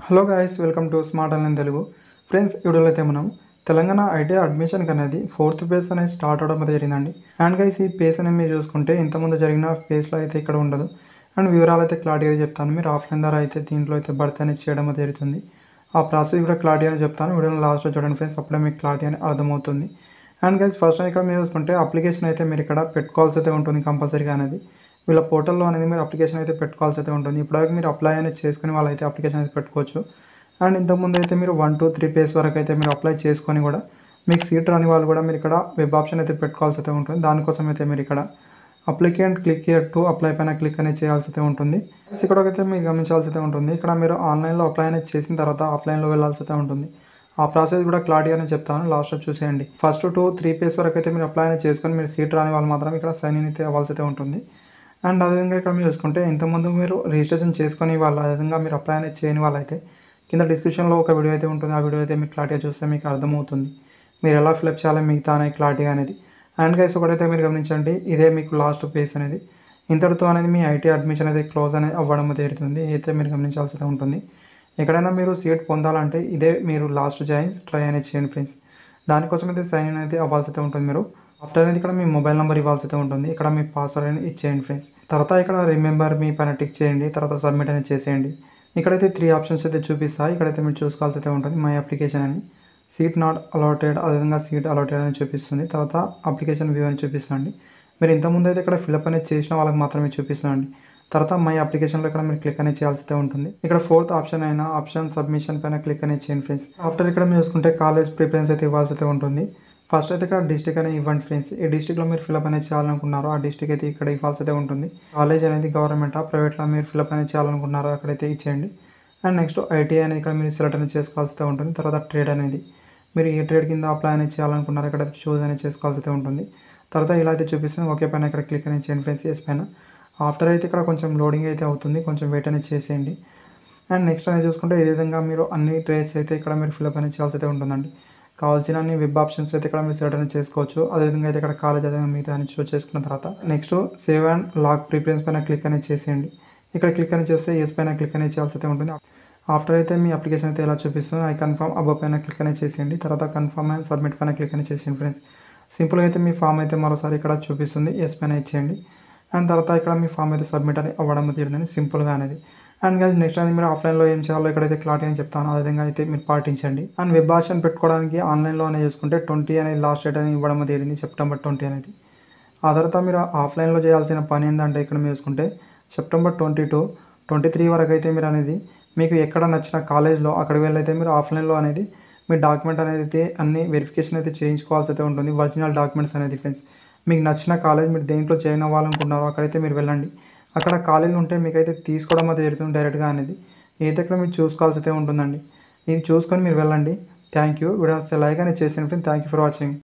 hello guys welcome to smart online Telugu friends వీడియోలో అయితే మనం తెలంగాణ ఐటీ అడ్మిషన్కి అనేది ఫోర్త్ పేస్ అనేది స్టార్ట్ అవడం అయితే జరిగిందండి అండ్ గైస్ ఈ పేస్ అనేది మీరు చూసుకుంటే ఇంతకుముందు జరిగిన పేస్లో అయితే ఇక్కడ ఉండదు అండ్ వివరాలు అయితే క్లారిటీగా చెప్తాను మీరు ఆఫ్లైన్ ద్వారా అయితే దీంట్లో అయితే భర్తీ అనేది చేయడం అయితే జరుగుతుంది ఆ ప్రాసెస్ కూడా క్లారిటీ అని చెప్తాను వీడియోలో లాస్ట్లో చూడండి ఫ్రెండ్స్ అప్పుడే మీకు క్లారిటీ అని అర్థమవుతుంది అండ్ గైస్ ఫస్ట్ ఇక్కడ మీరు చూసుకుంటే అప్లికేషన్ అయితే మీరు ఇక్కడ పెట్టుకోవాల్సి అయితే ఉంటుంది కంపల్సరీగా అనేది వీళ్ళ పోర్టల్లో అనేది మీరు అప్లికేషన్ అయితే పెట్టుకోవాల్సి అయితే ఉంటుంది ఇప్పటివరకు మీరు అప్లై అనేది చేసుకుని వాళ్ళైతే అప్లికేషన్ అయితే పెట్టుకోవచ్చు అండ్ ఇంతకుముందు అయితే మీరు వన్ టూ త్రీ పేస్ వరకు అయితే మీరు అప్లై చేసుకొని కూడా మీకు సీట్ రాని వాళ్ళు కూడా మీరు ఇక్కడ వెబ్ ఆప్షన్ అయితే పెట్టుకోవాల్సి అయితే ఉంటుంది దానికోసం అయితే మీరు ఇక్కడ applicant click here to apply పైన క్లిక్ అనేది చేయాల్సి అయితే ఉంటుంది ఇక్కడ అయితే మీరు గమనించాల్సి అయితే ఉంటుంది ఇక్కడ మీరు ఆన్లైన్లో అప్లై అనేది చేసిన తర్వాత ఆఫ్లైన్లో వెళ్ళాల్సి అయితే ఉంటుంది ఆ ప్రాసెస్ కూడా క్లారిటీగానే చెప్తాను లాస్ట్లో చూసేయండి ఫస్ట్ టూ త్రీ పేస్ వరకు అయితే మీరు అప్లై అనేది చేసుకొని మీరు సీట్ రాని వాళ్ళు మాత్రం ఇక్కడ సైన్ ఇన్ అయితే అవ్వాల్సి అయితే ఉంటుంది అండ్ అదేవిధంగా ఇక్కడ మీరు చూసుకుంటే ఇంతకుముందు మీరు రిజిస్ట్రేషన్ చేసుకొని వాళ్ళు అదేవిధంగా మీరు అప్లై అనేది చేయని వాళ్ళైతే కింద డిస్క్రిప్షన్లో ఒక వీడియో అయితే ఉంటుంది ఆ వీడియో అయితే మీకు క్లారిటీగా చూస్తే మీకు అర్థమవుతుంది మీరు ఎలా ఫిల్అప్ చేయాలో మిగతా అనేది క్లారిటీగా అనేది అండ్ గైస్ ఒకటైతే మీరు గమనించండి ఇదే మీకు లాస్ట్ పేస్ అనేది ఇంతటితో అనేది మీ ఐటీ అడ్మిషన్ అనేది క్లోజ్ అనేది అవ్వడం జరుగుతుంది అయితే మీరు గమనించాల్సి ఉంటుంది ఎక్కడైనా మీరు సీట్ పొందాలంటే ఇదే మీరు లాస్ట్ జాయిన్ ట్రై అనేది చేయండి ఫ్రెండ్స్ దానికోసం అయితే సైన్ ఇన్ అయితే అవ్వాల్సి అయితే ఉంటుంది మీరు ఆఫ్టర్ అనేది ఇక్కడ మీ మొబైల్ నెంబర్ ఇవ్వాల్సి అయితే ఉంటుంది ఇక్కడ మీ పాస్వర్డ్ అనేది ఇచ్చేయండి ఫ్రెండ్స్ తర్వాత ఇక్కడ రిమెంబర్ మీ పైన టిక్ చేయండి తర్వాత సబ్మిట్ అనేది చేసేయండి ఇక్కడైతే త్రీ ఆప్షన్స్ అయితే చూపిస్తాయి ఇక్కడైతే మీరు చూసుకోవాల్సి అయితే ఉంటుంది మై అప్లికేషన్ అని సీట్ నాట్ అలాటెడ్ అదేవిధంగా సీట్ అలాటెడ్ అని చూపిస్తుంది తర్వాత అప్లికేషన్ వ్యూ అని చూపిస్తుంది మీరు ఇంతకుముందు అయితే ఇక్కడ ఫిల్అప్ అనేది చేసిన వాళ్ళకి మాత్రమే చూపిస్తుందండి తర్వాత మై అప్లికేషన్లో ఇక్కడ మీరు క్లిక్ అనేది చేయాల్సి అయితే ఉంటుంది ఇక్కడ ఫోర్త్ ఆప్షన్ అయినా ఆప్షన్ సబ్మిషన్ పైన క్లిక్ అనేది చేయండి ఫ్రెండ్స్ ఆఫ్టర్ ఇక్కడ మీరు చూసుకుంటే కాలేజ్ ప్రిఫరెన్స్ అయితే ఇవ్వాల్సి అయితే ఉంటుంది ఫస్ట్ అయితే ఇక్కడ డిస్టిక్ అనేది ఇవ్వండి ఫ్రెండ్స్ ఈ డిస్టిక్లో మీరు ఫిల్అప్ అనేది చేయాలనుకున్నారో ఆ డిస్టిక్ అయితే ఇక్కడ ఇవ్వాల్సి అయితే ఉంటుంది కాలేజ్ అనేది గవర్నమెంట్ ప్రైవేట్లో మీరు ఫిల్అప్ అనేది చేయాలనుకున్నారో అక్కడైతే ఇచ్చేయండి అండ్ నెక్స్ట్ ఐటీఐ అనేది ఇక్కడ మీరు సెలెక్ట్ అనేది చేసుకోవాల్సి అయితే ఉంటుంది తర్వాత ట్రేడ్ అనేది మీరు ఏ ట్రేడ్ కింద అప్లై అనేది చేయాలనుకున్నారో ఇక్కడ చూస్ అనేది చేసుకోవాల్సి అయితే ఉంటుంది తర్వాత ఇలా అయితే చూపిస్తుంది ఓకే పైన ఇక్కడ క్లిక్ అనేది చేయండి ఫ్రెండ్స్ ఎస్ పైన ఆఫ్టర్ అయితే ఇక్కడ కొంచెం లోడింగ్ అయితే అవుతుంది కొంచెం వెయిట్ అనేది చేసేయండి అండ్ నెక్స్ట్ అనేది చూసుకుంటే ఈ విధంగా మీరు అన్ని ట్రేడ్స్ అయితే ఇక్కడ మీరు ఫిల్అప్ అనేది చేయాల్సి అయితే ఉంటుందండి కావాల్సిన అన్ని వెబ్ ఆప్షన్స్ అయితే ఇక్కడ మీరు సెలెక్ట్ అనేది చేసుకోవచ్చు అదేవిధంగా అయితే ఇక్కడ కాలేజ్ అదే మిగతా అని చూస్ చేసుకున్న తర్వాత next save and lock preference పైన క్లిక్ అనేది చేసేయండి ఇక్కడ క్లిక్ అనేది చేస్తే ఎస్ పైన క్లిక్ అనేది చేయాల్సి అయితే ఉంటుంది ఆఫ్టర్ అయితే మీ అప్లికేషన్ అయితే ఎలా చూపిస్తుంది ఐ కన్ఫర్మ్ అబో పైన క్లిక్ అనేది చేసేయండి తర్వాత కన్ఫర్మ్ అండ్ సబ్మిట్ పైన క్లిక్ అనేది చేసేయండి ఫ్రెండ్స్ సింపుల్గా అయితే మీ ఫామ్ అయితే మరోసారి ఇక్కడ చూపిస్తుంది ఎస్ పైన ఇచ్చేయండి అండ్ తర్వాత ఇక్కడ మీ ఫామ్ అయితే సబ్మిట్ అని అవ్వడం జరిగింది సింపుల్గా అనేది అండ్ గైస్ నెక్స్ట్ అనేది మీరు ఆఫ్లైన్లో ఏం చేయాలో ఇక్కడైతే క్లారిటీ అని చెప్తాను ఆ విధంగా అయితే మీరు పాటించండి అండ్ వెబ్ ఆప్షన్ పెట్టుకోవడానికి ఆన్లైన్లో అనేది చూసుకుంటే ట్వంటీ అనేది లాస్ట్ డేట్ అనేది ఇవ్వడం జరిగింది సెప్టెంబర్ ట్వంటీ అనేది ఆ తర్వాత మీరు ఆఫ్లైన్లో చేయాల్సిన పని ఏంటంటే ఇక్కడ మీరు చూసుకుంటే September twenty two twenty three వరకు అయితే మీరు అనేది మీకు ఎక్కడ నచ్చిన కాలేజ్లో అక్కడికి వెళ్ళైతే మీరు ఆఫ్లైన్లో అనేది మీ డాక్యుమెంట్ అనేది అయితే అన్ని వెరిఫికేషన్ అయితే చేయించుకోవాల్సి అయితే ఉంటుంది ఒరిజినల్ డాక్యుమెంట్స్ అనేది ఫ్రెండ్స్ మీకు నచ్చిన కాలేజ్ మీరు దేంట్లో జాయిన్ అవ్వాలనుకుంటున్నారో అక్కడైతే మీరు వెళ్ళండి అక్కడ ఖాళీలు ఉంటే మీకైతే తీసుకోవడం అయితే జరుగుతుంది డైరెక్ట్గా అనేది ఏదైతే ఇక్కడ మీరు చూసుకోవాల్సి అయితే ఉంటుందండి ఇది చూసుకొని మీరు వెళ్ళండి థ్యాంక్ యూ వీడియో వస్తే లైక్ అనేది చేసిన friend thank you for watching